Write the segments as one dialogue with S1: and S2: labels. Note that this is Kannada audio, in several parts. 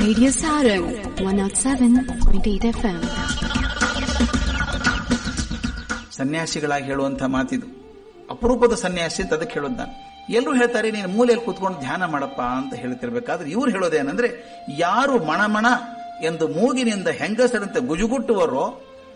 S1: Radio Sarang 107.8 FM.
S2: ಸನ್ಯಾಸಿಗಳಾಗಿ ಹೇಳುವಂತ ಮಾತಿದು ಅಪರೂಪದ ಸನ್ಯಾಸಿ ಅಂತ ಅದಕ್ಕೆ ಹೇಳೋದು ನಾನು ಎಲ್ಲರೂ ಹೇಳ್ತಾರೆ ನೀನು ಮೂಲೆಯಲ್ಲಿ ಕೂತ್ಕೊಂಡು ಧ್ಯಾನ ಮಾಡಪ್ಪ ಅಂತ ಹೇಳ್ತಿರ್ಬೇಕಾದ್ರೆ ಇವ್ರು ಹೇಳೋದೇನಂದ್ರೆ ಯಾರು ಮಣಮಣ ಎಂದು ಮೂಗಿನಿಂದ ಹೆಂಗಸರಂತೆ ಗುಜುಗುಟ್ಟುವರೋ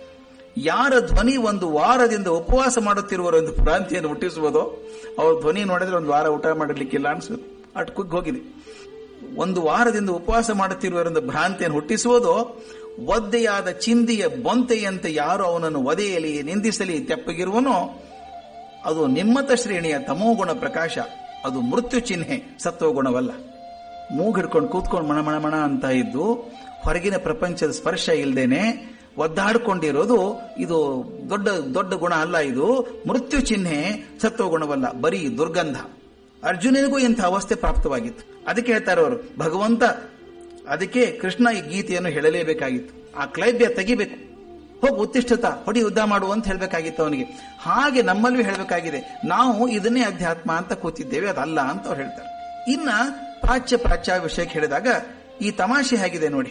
S2: ಯಾರ ಧ್ವನಿ ಒಂದು ವಾರದಿಂದ ಉಪವಾಸ ಮಾಡುತ್ತಿರುವರು ಎಂದು ಭ್ರಾಂತಿಯನ್ನು ಹುಟ್ಟಿಸುವುದೋ ಅವ್ರ ಧ್ವನಿ ನೋಡಿದ್ರೆ ಒಂದು ವಾರ ಊಟ ಮಾಡಿರ್ಲಿಕ್ಕಿಲ್ಲ ಅನ್ಸುತ್ತೆ ಅಟ್ ಕುಗ್ಗಿ ಹೋಗಿದೆ ಒಂದು ವಾರದಿಂದ ಉಪವಾಸ ಮಾಡುತ್ತಿರುವರೆಂದು ಭ್ರಾಂತಿಯನ್ನು ಹುಟ್ಟಿಸುವುದೋ ಒದ್ದೆಯಾದ ಚಿಂದಿಯ ಬೊಂತೆಯಂತೆ ಯಾರು ಅವನನ್ನು ಒದೆಯಲಿ ನಿಂದಿಸಲಿ ತೆಪ್ಪಗಿರುವನೋ ಅದು ನಿಮ್ಮತ ಶ್ರೇಣಿಯ ತಮೋಗುಣ ಪ್ರಕಾಶ ಅದು ಮೃತ್ಯು ಚಿಹ್ನೆ ಸತ್ವಗುಣವಲ್ಲ ಮೂಗ್ ಹಿಡ್ಕೊಂಡು ಕೂತ್ಕೊಂಡು ಮಣ ಮಣ ಮಣ ಅಂತ ಇದ್ದು ಹೊರಗಿನ ಪ್ರಪಂಚದ ಸ್ಪರ್ಶ ಇಲ್ದೇನೆ ಒದ್ದಾಡ್ಕೊಂಡಿರೋದು ಇದು ದೊಡ್ಡ ದೊಡ್ಡ ಗುಣ ಅಲ್ಲ ಇದು ಮೃತ್ಯು ಚಿಹ್ನೆ ಸತ್ವಗುಣವಲ್ಲ ಬರೀ ದುರ್ಗಂಧ ಅರ್ಜುನನಿಗೂ ಇಂಥ ಅವಸ್ಥೆ ಪ್ರಾಪ್ತವಾಗಿತ್ತು ಅದಕ್ಕೆ ಹೇಳ್ತಾರೆ ಅವರು ಭಗವಂತ ಅದಕ್ಕೆ ಕೃಷ್ಣ ಈ ಗೀತೆಯನ್ನು ಹೇಳಲೇಬೇಕಾಗಿತ್ತು ಆ ಕ್ಲೈಬ್ಯ ತೆಗಿಬೇಕು ಹೋಗಿ ಉತ್ತಿಷ್ಠತ ಹೊಡಿ ಯುದ್ಧ ಮಾಡು ಅಂತ ಹೇಳಬೇಕಾಗಿತ್ತು ಅವನಿಗೆ ಹಾಗೆ ನಮ್ಮಲ್ಲೂ ಹೇಳಬೇಕಾಗಿದೆ ನಾವು ಇದನ್ನೇ ಅಧ್ಯಾತ್ಮ ಅಂತ ಕೂತಿದ್ದೇವೆ ಅದಲ್ಲ ಅಂತ ಅವ್ರು ಹೇಳ್ತಾರೆ ಇನ್ನ ಪ್ರಾಚ್ಯ ಪ್ರಾಚ್ಯ ವಿಷಯಕ್ಕೆ ಹೇಳಿದಾಗ ಈ ತಮಾಷೆ ಹೇಗಿದೆ ನೋಡಿ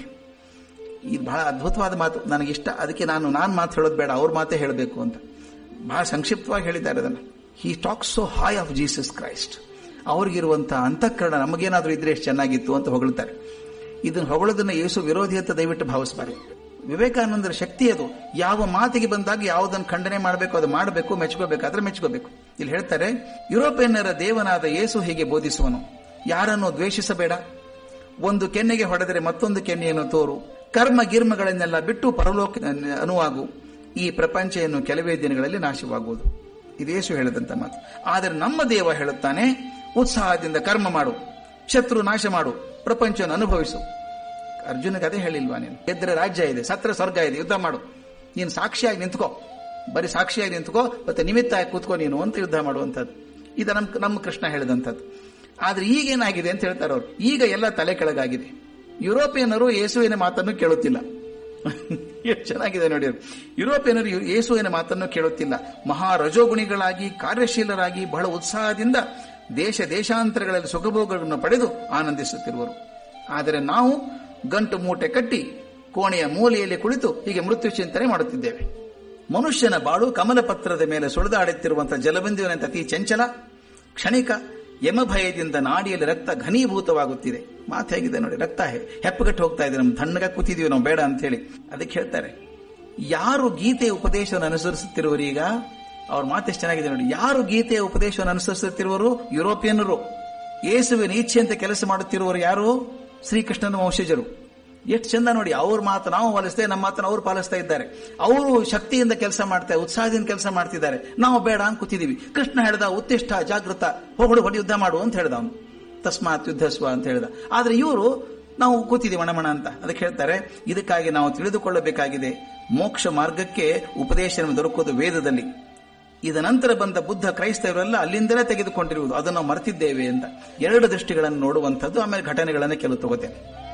S2: ಇದು ಬಹಳ ಅದ್ಭುತವಾದ ಮಾತು ನನಗಿಷ್ಟ ಅದಕ್ಕೆ ನಾನು ನಾನು ಮಾತು ಹೇಳೋದು ಬೇಡ ಅವ್ರ ಮಾತೇ ಹೇಳಬೇಕು ಅಂತ ಬಹಳ ಸಂಕ್ಷಿಪ್ತವಾಗಿ ಹೇಳಿದ್ದಾರೆ ಅದನ್ನು he talks so high of Jesus Christ ಅವ್ರಿಗಿರುವಂತಹ ಅಂತಃಕರಣ ನಮಗೇನಾದ್ರೂ ಇದ್ರೆ ಎಷ್ಟು ಚೆನ್ನಾಗಿತ್ತು ಅಂತ ಹೊಗಳ್ತಾರೆ ಇದನ್ನು ಹೊಗಳೋದನ್ನ ಯೇಸು ವಿರೋಧಿ ಅಂತ ದಯವಿಟ್ಟು ಭಾವಿಸಬಾರದು ವಿವೇಕಾನಂದರ ಶಕ್ತಿ ಅದು ಯಾವ ಮಾತಿಗೆ ಬಂದಾಗ ಯಾವುದನ್ನು ಖಂಡನೆ ಮಾಡಬೇಕು ಅದು ಮಾಡಬೇಕು ಮೆಚ್ಕೋಬೇಕಾದ್ರೆ ಮೆಚ್ಕೋಬೇಕು ಇಲ್ಲಿ ಹೇಳ್ತಾರೆ ಯುರೋಪಿಯನ್ನರ ದೇವನಾದ ಯೇಸು ಹೀಗೆ ಬೋಧಿಸುವನು ಯಾರನ್ನು ದ್ವೇಷಿಸಬೇಡ ಒಂದು ಕೆನ್ನೆಗೆ ಹೊಡೆದರೆ ಮತ್ತೊಂದು ಕೆನ್ನೆಯನ್ನು ತೋರು ಕರ್ಮ ಗಿರ್ಮಗಳನ್ನೆಲ್ಲ ಬಿಟ್ಟು ಪರಲೋಕ ಅನುವಾಗು ಈ ಪ್ರಪಂಚ ಎನ್ನು ಕೆಲವೇ ದಿನಗಳಲ್ಲಿ ನಾಶವಾಗುವುದು ಇದೇಸು ಹೇಳಿದಂತ ಮಾತು ಆದರೆ ನಮ್ಮ ದೇವ ಹೇಳುತ್ತಾನೆ ಉತ್ಸಾಹದಿಂದ ಕರ್ಮ ಮಾಡು ಶತ್ರು ನಾಶ ಮಾಡು ಪ್ರಪಂಚವನ್ನು ಅನುಭವಿಸು ಅರ್ಜುನಗೆ ಅದೇ ಹೇಳಿಲ್ವಾ ನೀನು ಗೆದ್ದರೆ ರಾಜ್ಯ ಇದೆ ಸತ್ರ ಸ್ವರ್ಗ ಇದೆ ಯುದ್ಧ ಮಾಡು ನೀನು ಸಾಕ್ಷಿಯಾಗಿ ನಿಂತ್ಕೋ ಬರೀ ಸಾಕ್ಷಿಯಾಗಿ ನಿಂತ್ಕೋ ಮತ್ತೆ ನಿಮಿತ್ತ ಆಗಿ ಕೂತ್ಕೋ ನೀನು ಅಂತ ಯುದ್ಧ ಮಾಡುವಂಥದ್ದು ಇದು ನಮ್ ನಮ್ಮ ಕೃಷ್ಣ ಹೇಳಿದಂಥದ್ದು ಆದ್ರೆ ಈಗೇನಾಗಿದೆ ಅಂತ ಹೇಳ್ತಾರೆ ಅವರು ಈಗ ಎಲ್ಲ ತಲೆ ಕೆಳಗಾಗಿದೆ ಯುರೋಪಿಯನ್ನರು ಯೇಸುವಿನ ಮಾತನ್ನು ಕೇಳುತ್ತಿಲ್ಲ ಎಷ್ಟು ಚೆನ್ನಾಗಿದೆ ನೋಡಿ ಅವ್ರು. ಯುರೋಪಿಯನ್ನರು ಯು- ಯೇಸುವಿನ ಮಾತನ್ನು ಕೇಳುತ್ತಿಲ್ಲ ಮಹಾ ರಜೋಗುಣಿಗಳಾಗಿ ಕಾರ್ಯಶೀಲರಾಗಿ ಬಹಳ ಉತ್ಸಾಹದಿಂದ ದೇಶ ದೇಶಾಂತರಗಳಲ್ಲಿ ಸುಖಭೋಗಗಳನ್ನು ಪಡೆದು ಆನಂದಿಸುತ್ತಿರುವರು ಆದರೆ ನಾವು ಗಂಟು ಮೂಟೆ ಕಟ್ಟಿ ಕೋಣೆಯ ಮೂಲೆಯಲ್ಲಿ ಕುಳಿತು ಹೀಗೆ ಮೃತ್ಯು ಚಿಂತನೆ ಮಾಡುತ್ತಿದ್ದೇವೆ ಮನುಷ್ಯನ ಬಾಳು ಕಮಲ ಪತ್ರದ ಮೇಲೆ ಸುಳಿದಾಡುತ್ತಿರುವಂತಹ ಜಲಬಿಂದುವಿನಂತೆ ಅತಿ ಚಂಚಲ ಕ್ಷಣಿಕ ಯಮಭಯದಿಂದ ನಾಡಿಯಲ್ಲಿ ರಕ್ತ ಘನೀಭೂತವಾಗುತ್ತಿದೆ ಮಾತು ಹೇಗಿದೆ ನೋಡಿ ರಕ್ತ ಹೆ- ಹೆಪ್ಪಗಟ್ಟು ಹೋಗ್ತಾ ಇದೆ ನಮ್ ತಣ್ಣಗ ಕೂತಿದೀವಿ ನಾವು ಬೇಡ ಅಂತ ಹೇಳಿ ಅದಕ್ಕೆ ಹೇಳ್ತಾರೆ ಯಾರು ಗೀತೆಯ ಉಪದೇಶವನ್ನು ಅನುಸರಿಸುತ್ತಿರುವರು ಈಗ ಅವ್ರ ಮಾತು ಎಷ್ಟು ಚೆನ್ನಾಗಿದೆ ನೋಡಿ ಯಾರು ಗೀತೆಯ ಉಪದೇಶವನ್ನು ಅನುಸರಿಸುತ್ತಿರುವರು ಯುರೋಪಿಯನ್ನರು ಯೇಸುವಿನ ಇಚ್ಛೆಯಂತೆ ಕೆಲಸ ಮಾಡುತ್ತಿರುವರು ಯಾರು ಶ್ರೀಕೃಷ್ಣನ ವಂಶಜರು ಎಷ್ಟು ಚಂದ ನೋಡಿ ಅವ್ರ ಮಾತು ನಾವು ಪಾಲಿಸ್ತೇವೆ ನಮ್ಮ ಮಾತನ್ನು ಅವ್ರು ಪಾಲಿಸ್ತಾ ಇದ್ದಾರೆ ಅವರು ಶಕ್ತಿಯಿಂದ ಕೆಲಸ ಮಾಡ್ತಾರೆ ಉತ್ಸಾಹದಿಂದ ಕೆಲಸ ಮಾಡ್ತಿದ್ದಾರೆ ನಾವು ಬೇಡ ಅಂತ ಕೂತಿದೀವಿ ಕೃಷ್ಣ ಹೇಳ್ದ ಉತ್ತಿಷ್ಠ ಜಾಗೃತ ಹೋಗಡು ಹೊಡಿ ಯುದ್ಧ ಮಾಡು ಅಂತ ಹೇಳ್ದ ಅವನು ತಸ್ಮಾತ್ ಯುದ್ಧಸ್ವ ಅಂತ ಹೇಳ್ದ ಆದ್ರೆ ಇವರು ನಾವು ಕೂತಿದ್ದೀವಿ ಮಣಮಣ ಅಂತ ಅದಕ್ಕೆ ಹೇಳ್ತಾರೆ ಇದಕ್ಕಾಗಿ ನಾವು ತಿಳಿದುಕೊಳ್ಳಬೇಕಾಗಿದೆ ಮೋಕ್ಷ ಮಾರ್ಗಕ್ಕೆ ಉಪದೇಶ ದೊರಕೋದು ವೇದದಲ್ಲಿ ಇದ ನಂತರ ಬಂದ ಬುದ್ಧ ಕ್ರೈಸ್ತವರೆಲ್ಲ ಅಲ್ಲಿಂದಲೇ ತೆಗೆದುಕೊಂಡಿರುವುದು ಅದನ್ನು ನಾವು ಮರೆತಿದ್ದೇವೆ ಅಂತ ಎರಡು ದೃಷ್ಟಿಗಳನ್ನು ನೋಡುವಂಥದ್ದು ಆಮೇಲೆ ಘಟನೆಗಳನ್ನು ಕೆಲವು ತಗೋತೇನೆ